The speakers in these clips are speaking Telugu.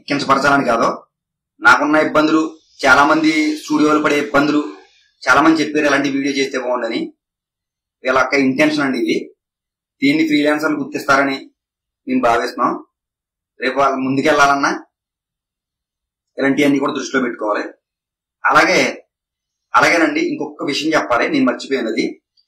కించపరచాలని కాదు నాకున్న ఇబ్బందులు చాలా మంది స్టూడియోలు పడే ఇబ్బందులు చాలా మంది చెప్పారు ఇలాంటి వీడియో చేస్తే బాగుండని వీళ్ళ యొక్క ఇంటెన్షన్ అండి ఇది దీన్ని ఫ్రీలాన్సర్లు గుర్తిస్తారని మేము భావిస్తున్నాం రేపు వాళ్ళు ముందుకెళ్లాలన్నా ఇలాంటివన్నీ కూడా దృష్టిలో పెట్టుకోవాలి అలాగే అలాగేనండి ఇంకొక విషయం చెప్పాలి నేను మర్చిపోయినది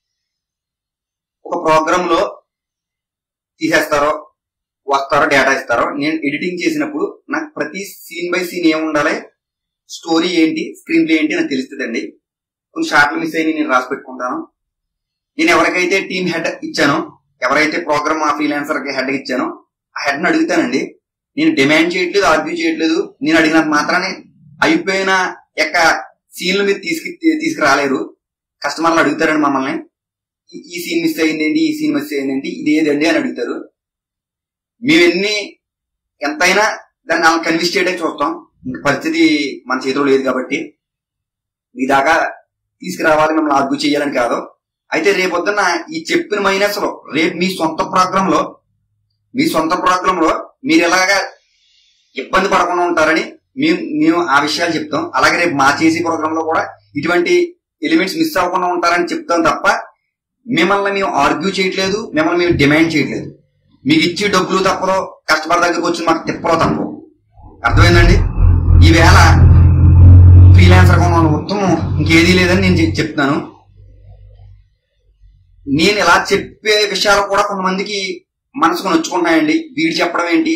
ఒక ప్రోగ్రామ్ లో తీసేస్తారో వస్తారో డేటా ఇస్తారో నేను ఎడిటింగ్ చేసినప్పుడు నాకు ప్రతి సీన్ బై సీన్ ఏమి ఉండాలి స్టోరీ ఏంటి స్క్రీన్ ప్లే ఏంటి నాకు తెలుస్తుందండి కొన్ని షార్ట్లు మిస్ అయిన నేను రాసి పెట్టుకుంటాను నేను ఎవరికైతే టీమ్ హెడ్ ఇచ్చానో ఎవరైతే ప్రోగ్రామ్ ఆ ఫ్రీలాన్సర్ కి హెడ్ ఇచ్చానో ఆ హెడ్ ని అడుగుతానండి నేను డిమాండ్ చేయట్లేదు ఆర్గ్యూ చేయట్లేదు నేను అడిగినంత మాత్రాన్ని అయిపోయిన యొక్క సీన్లు మీరు తీసుకు తీసుకురాలేరు కస్టమర్లు అడుగుతారండి మమ్మల్ని ఈ- ఈ సీన్ మిస్ అయిందండి ఈ సీన్ మిస్ అయిందండి ఇది ఏదండి అని అడుగుతారు మేమెన్ని ఎంతైనా దాన్ని అలా కన్విన్స్ చేయడానికి చూస్తాం ఇంక పరిస్థితి మన చేతిలో లేదు కాబట్టి మీ దాకా తీసుకురావాలి మిమ్మల్ని ఆర్గ్యూ చేయాలని కాదు అయితే రేపొద్దున ఈ చెప్పిన మైనస్ లో రేపు మీ సొంత ప్రోగ్రామ్ లో మీ సొంత ప్రోగ్రామ్ లో మీరు ఎలాగా ఇబ్బంది పడకుండా ఉంటారని మేము మేము ఆ విషయాలు చెప్తాం అలాగే రేపు మా చేసే ప్రోగ్రామ్ లో కూడా ఇటువంటి ఎలిమెంట్స్ మిస్ అవ్వకుండా ఉంటారని చెప్తాం తప్ప మిమ్మల్ని మేము ఆర్గ్యూ చేయట్లేదు మిమ్మల్ని మేము డిమాండ్ చేయట్లేదు మీకు ఇచ్చే డబ్బులు తప్పదో కస్టమర్ దగ్గరకు వచ్చి మాకు తిప్పలో తప్పదు అర్థమైందండి ఈవేళ ఫ్రీలాన్సర్ ఉన్న ఉత్తమం ఇంకేదీ లేదని నేను చెప్- చెప్తున్నాను నేను ఇలా చెప్పే విషయాలు కూడా కొంతమందికి మనసుకు నొచ్చుకుంటున్నాయండి వీడు చెప్పడం ఏంటి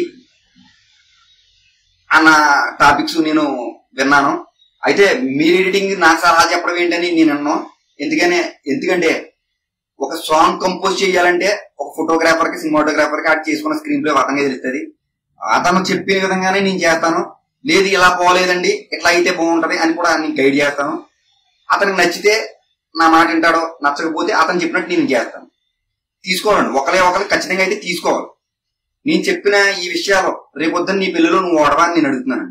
అన్న టాపిక్స్ నేను విన్నాను అయితే మీరు ఎడిటింగ్ నాకు సలహా చెప్పడం ఏంటని నేను అన్నాను ఎందుకనే ఎందుకంటే ఒక సాంగ్ కంపోజ్ చేయాలంటే ఒక ఫోటోగ్రాఫర్ కి సినిమాటోగ్రాఫర్ కి అది చేసుకున్న స్క్రీన్ ప్లే అతనికి తెలుస్తుంది అతను చెప్పిన విధంగానే నేను చేస్తాను లేదు ఇలా పోలేదండి ఇట్లా అయితే బాగుంటది అని కూడా నేను గైడ్ చేస్తాను అతనికి నచ్చితే నా మాట వింటాడో నచ్చకపోతే అతను చెప్పినట్టు నేను చేస్తాను తీసుకోవాలండి ఒకలే ఒకరు ఖచ్చితంగా అయితే తీసుకోవాలి నేను చెప్పిన ఈ విషయాలు రేపొద్దున నీ పెళ్లిలో నువ్వు ఓడవా అని నేను అడుగుతున్నానండి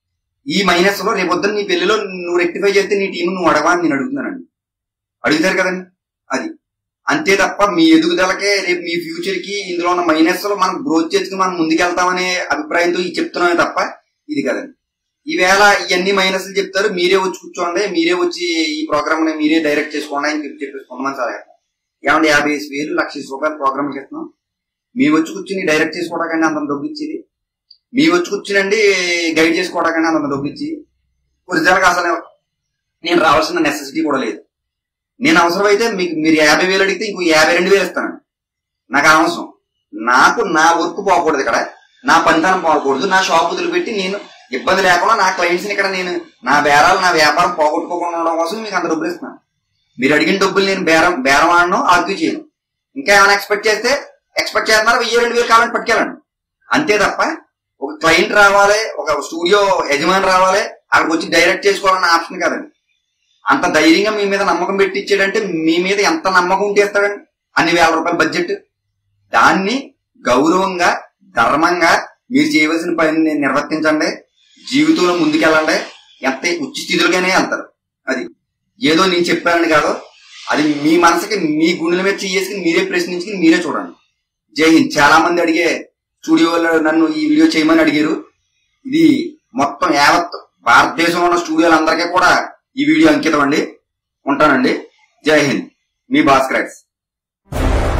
ఈ మైనస్ లో రేపొద్దున నీ పెళ్లిలో నువ్వు రెక్టిఫై చేస్తే నీ టీం నువ్వు అడవా అని నేను అడుగుతున్నానండి అడుగుతారు కదండి అది అంతే తప్ప మీ ఎదుగుదలకే రేపు మీ ఫ్యూచర్ కి ఇందులో ఉన్న మైనస్ లో మనం గ్రోత్ చేసుకుని మనం ముందుకెళ్తామనే అభిప్రాయంతో ఇది చెప్తున్నామే తప్ప ఇది కదండి ఈవేళ ఇవన్నీ మైనస్ చెప్తారు మీరే వచ్చి కూర్చోండి మీరే వచ్చి ఈ ప్రోగ్రామ్ ని మీరే డైరెక్ట్ చేసుకోండి అని చెప్పి చెప్పేసి కొంతమంది సార్ ఏమంటే యాభై వేలు లక్ష రూపాయలు ప్రోగ్రామ్ చేస్తున్నాం మీ వచ్చి కూర్చుని డైరెక్ట్ చేసుకోవడాకండి అంత డబ్బులు ఇచ్చేది మీ వచ్చి కూర్చునండి గైడ్ చేసుకోవడాకండి అంత డబ్బులు ఇచ్చి ఒరిజినల్ గా అసలు నేను రావాల్సిన నెసెసిటీ కూడా లేదు నేను అవసరమైతే మీకు మీరు యాభై వేలు అడిగితే ఇంకో యాభై రెండు వేలు ఇస్తాను నాకు అనవసరం నాకు నా వర్క్ పోకూడదు ఇక్కడ నా పనితనం పోకూడదు నా షాప్ వదిలిపెట్టి నేను ఇబ్బంది లేకుండా నా క్లయింట్స్ ఇక్కడ నేను నా బేరాలు నా వ్యాపారం పోగొట్టుకోకుండా ఉండడం కోసం మీకు అంత డబ్బులు ఇస్తున్నాను మీరు అడిగిన డబ్బులు నేను బేరం బేరం ఆడను ఆర్గ్యూ చేయను ఇంకా ఏమైనా ఎక్స్పెక్ట్ చేస్తే ఎక్స్పెక్ట్ చేస్తున్నారు వెయ్యి రెండు వేలు కావాలని పట్టుకెళ్ళండి అంతే తప్ప ఒక క్లయింట్ రావాలి ఒక స్టూడియో యజమాని రావాలి అక్కడికి వచ్చి డైరెక్ట్ చేసుకోవాలన్న ఆప్షన్ కాదండి అంత ధైర్యంగా మీ మీద నమ్మకం పెట్టించాడంటే మీ మీద ఎంత నమ్మకం ఉంటే ఇస్తాడండి అన్ని వేల రూపాయల బడ్జెట్ దాన్ని గౌరవంగా ధర్మంగా మీరు చేయవలసిన పనిని నిర్వర్తించండి జీవితంలో ముందుకెళ్ళండి ఎంత ఉచ్చి స్థితిలోగానే వెళ్తారు అది ఏదో నేను చెప్పానని కాదు అది మీ మనసుకి మీ గుండెల మీద చేసుకుని మీరే ప్రశ్నించుకుని మీరే చూడండి జై హింద్ చాలా మంది అడిగే స్టూడియోలో నన్ను ఈ వీడియో చేయమని అడిగారు ఇది మొత్తం యావత్ భారతదేశంలో ఉన్న స్టూడియోలందరికీ కూడా ఈ వీడియో అంకితం అండి ఉంటానండి జై హింద్ మీ భాస్కర్